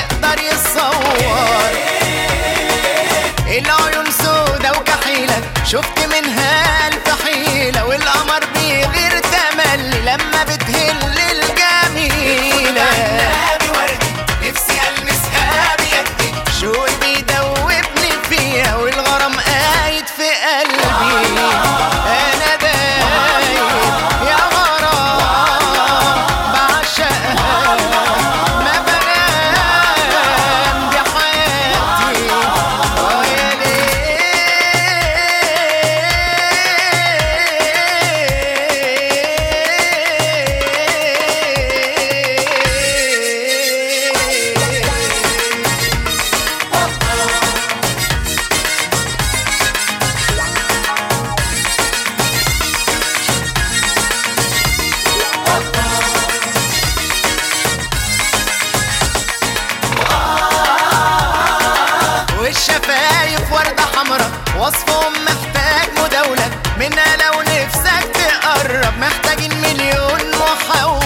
يقدر يتصور العيون سودا وكحيلة شفت منها ألف حيلة والقمر بيغير تملي لما بتهل الجميلة نفسي ألمسها بيدي شوقي بيدوبني فيها والغرام قايد في قلبي أنا دايب يا غرام بعشقها ما بنام دي حياتي آه يا ليل والشفايف وردة حمرا وصفهم محتاج مداولة منها لو نفسك تقرب محتاجين مليون محاولة